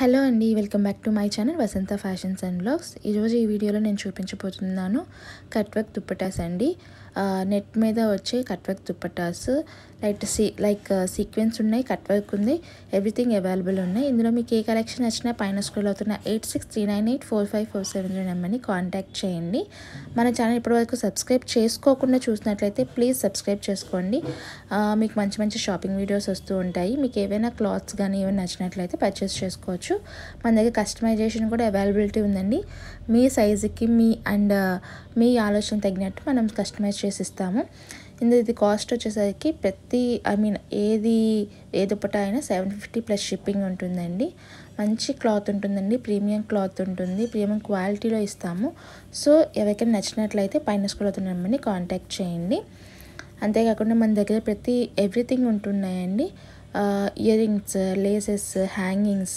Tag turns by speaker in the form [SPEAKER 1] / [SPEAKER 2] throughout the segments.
[SPEAKER 1] hello అండి welcome back to my channel Vasantha fashions and blogs ఈరోజు ఈ వీడియోలో నేను చూపించబోతున్నాను కట్ వర్క్ దుప్పటాస్ అండి ఆ, నెట్ మీద వచ్చే cut work dupattas light see like sequence ఉన్నాయి కట్ వర్క్ ఉంది ఎవ్రీథింగ్ అవైలబుల్ ఉన్నాయి ఇందులో మీకు ఏ కలెక్షన్ నచ్చినా పైన స్క్రోల్ అవుతున్న eight six three nine eight four five four seven zero నెంబర్ని కాంటాక్ట్ చేయండి మన ఛానల్ ఇప్పటివరకు సబ్స్క్రైబ్ చేసుకోకుండా చూసినట్లయితే ప్లీజ్ సబ్స్క్రైబ్ చేసుకోండి ఆ, మీకు మంచి మంచి షాపింగ్ వీడియోస్ వస్తూ ఉంటాయి మీకు ఏవైనా క్లాత్స్ కానీ ఏమైనా నచ్చినట్లయితే పర్చేస్ చేసుకోవచ్చు మన దగ్గర కస్టమైజేషన్ కూడా అవైలబిలిటీ ఉందండి మీ సైజుకి మీ అండ్ మీ ఆలోచన తగినట్టు మనం కస్టమైజ్ చేసి ఇస్తాము ఇందులో ఇది కాస్ట్ వచ్చేసరికి ప్రతి ఐ మీన్ ఏది ఏ దుప్పట అయినా సెవెన్ ఫిఫ్టీ ప్లస్ షిప్పింగ్ ఉంటుందండి మంచి క్లాత్ ఉంటుందండి ప్రీమియం క్లాత్ ఉంటుంది ప్రీమియం క్వాలిటీలో ఇస్తాము సో ఎవరికైనా నచ్చినట్లయితే పైన స్కూల్ అవుతున్న నెంబర్ని కాంటాక్ట్ చేయండి అంతేకాకుండా మన దగ్గర ప్రతి ఎవ్రీథింగ్ ఉంటున్నాయండి earrings laces hangings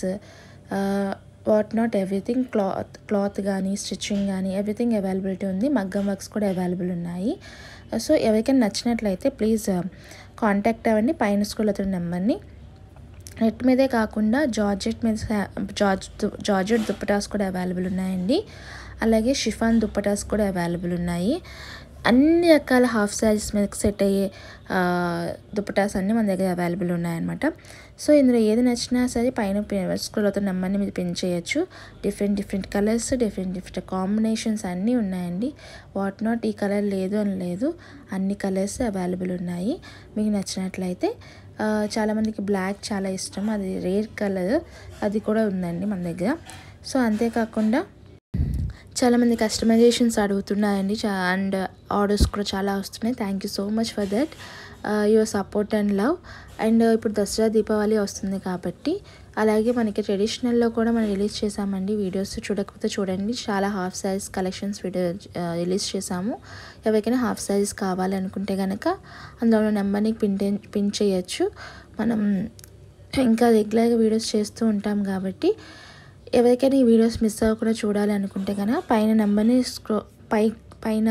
[SPEAKER 1] what not everything cloth cloth కానీ స్టిచ్చింగ్ కానీ ఎవ్రీథింగ్ అవైలబిలిటీ ఉంది మగ్గం వర్క్స్ కూడా అవైలబుల్ ఉన్నాయి సో ఎవరికైనా నచ్చినట్లయితే ప్లీజ్ కాంటాక్ట్ అవ్వండి పైన స్కూల్ అతని నెంబర్ని నెట్ మీదే కాకుండా జార్జెట్ మీద జార్జ్ జార్జెట్ దుప్పటాస్ కూడా అవైలబుల్ ఉన్నాయండి అలాగే షిఫాన్ దుప్పటాస్ కూడా అవైలబుల్ ఉన్నాయి అన్ని రకాల హాఫ్ శారీస్ మీద సెట్ అయ్యే ఆ, దుప్పటాస్ అన్నీ మన దగ్గర అవైలబుల్ ఉన్నాయన్నమాట సో ఇందులో ఏది నచ్చినా సరే పైన స్కూల్ అవుతున్న నెంబర్ని మీరు పిన్ చేయొచ్చు different different colours different different combinations అన్నీ ఉన్నాయండి వాట్ నాట్ ఈ కలర్ లేదు అని లేదు అన్ని కలర్స్ అవైలబుల్ ఉన్నాయి మీకు నచ్చినట్లయితే ఆ, చాలామందికి బ్లాక్ చాలా ఇష్టం అది రేర్ కలర్ అది కూడా ఉందండి మన దగ్గర సో అంతేకాకుండా చాలామంది కస్టమైజేషన్స్ అడుగుతున్నాయండి చా అండ్ ఆర్డర్స్ కూడా చాలా వస్తున్నాయి thank you so much for that your support and love and ఇప్పుడు దసరా దీపావళి వస్తుంది కాబట్టి అలాగే మనకి ట్రెడిషనల్లో కూడా మనం రిలీజ్ చేసామండి వీడియోస్ చూడకపోతే చూడండి చాలా half saris collections video release చేసాము ఎవరికైనా హాఫ్ సారీస్ కావాలనుకుంటే కనుక అందులో నెంబర్ని పిన్ పిన్ చేయొచ్చు మనం ఇంకా రెగ్యులర్గా వీడియోస్ చేస్తూ ఉంటాం కాబట్టి ఎవరికైనా ఈ వీడియోస్ మిస్ అవ్వకుండా చూడాలి అనుకుంటే కనుక పైన నెంబర్ని స్క్రో పై పైన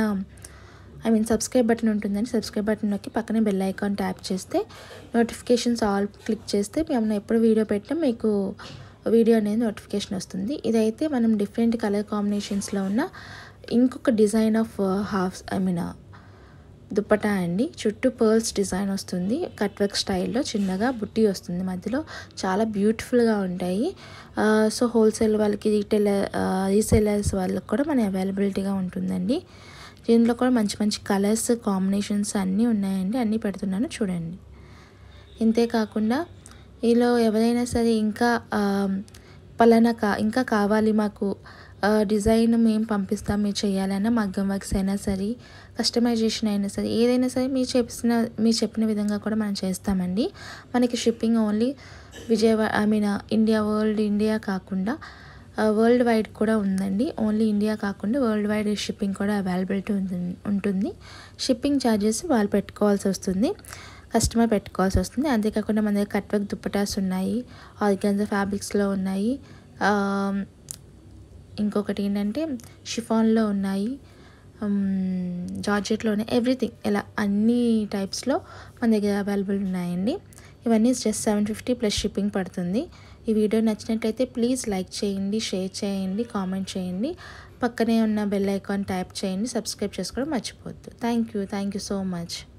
[SPEAKER 1] ఐ మీన్ సబ్స్క్రైబ్ బటన్ ఉంటుందని సబ్స్క్రైబ్ బటన్ నొక్కి పక్కనే బెల్ ఐకాన్ ట్యాప్ చేస్తే నోటిఫికేషన్స్ ఆల్ క్లిక్ చేస్తే మేము ఎప్పుడు వీడియో పెట్టినా మీకు వీడియో అనేది నోటిఫికేషన్ వస్తుంది ఇదైతే మనం డిఫరెంట్ కలర్ కాంబినేషన్స్లో ఉన్న ఇంకొక design of half I mean dupatta అండి చుట్టూ పర్ల్స్ డిజైన్ వస్తుంది కట్ వర్క్ స్టైల్లో చిన్నగా బుట్టి వస్తుంది మధ్యలో చాలా బ్యూటిఫుల్గా ఉంటాయి ఆ, సో హోల్సేల్ వాళ్ళకి రీటైల్ రీసేలర్స్ వాళ్ళకి కూడా మన అవైలబిలిటీగా ఉంటుందండి దీనిలో కూడా మంచి మంచి కలర్స్ కాంబినేషన్స్ అన్నీ ఉన్నాయండి అన్నీ పెడుతున్నాను చూడండి ఇంతే కాకుండా ఈలో ఎవరైనా సరే ఇంకా ఆ, పలానా కా ఇంకా కావాలి మాకు ఆ, డిజైన్ మేము పంపిస్తాం మీరు చేయాలన్నా మగ్గం వర్క్స్ అయినా సరే కస్టమైజేషన్ అయినా సరే ఏదైనా సరే మీరు చెప్పిన మీరు చెప్పిన విధంగా కూడా మనం చేస్తామండి మనకి shipping only Vijayawada I mean India world India కాకుండా వరల్డ్ వైడ్ కూడా ఉందండి ఓన్లీ ఇండియా కాకుండా వరల్డ్ వైడ్ షిప్పింగ్ కూడా అవైలబిలిటీ ఉంటుంది ఉంటుంది షిప్పింగ్ ఛార్జెస్ వాళ్ళు పెట్టుకోవాల్సి వస్తుంది కస్టమర్ పెట్టుకోవాల్సి వస్తుంది అంతేకాకుండా మన దగ్గర కట్ వర్క్ దుప్పటాస్ ఉన్నాయి ఆర్గాన్జా ఫ్యాబ్రిక్స్లో ఉన్నాయి ఆ, ఇంకొకటి ఏంటంటే షిఫాన్లో ఉన్నాయి జార్జెట్లో ఉన్నాయి ఎవ్రీథింగ్ ఇలా అన్ని టైప్స్లో మన దగ్గర అవైలబుల్ ఉన్నాయండి ఇవన్నీ just seven fifty plus shipping పడుతుంది ఈ వీడియో నచ్చినట్టయితే ప్లీజ్ లైక్ చేయండి షేర్ చేయండి కామెంట్ చేయండి పక్కనే ఉన్న బెల్ ఐకాన్ ట్యాప్ చేయండి సబ్స్క్రైబ్ చేసుకోవడం మర్చిపోవద్దు thank you thank you so much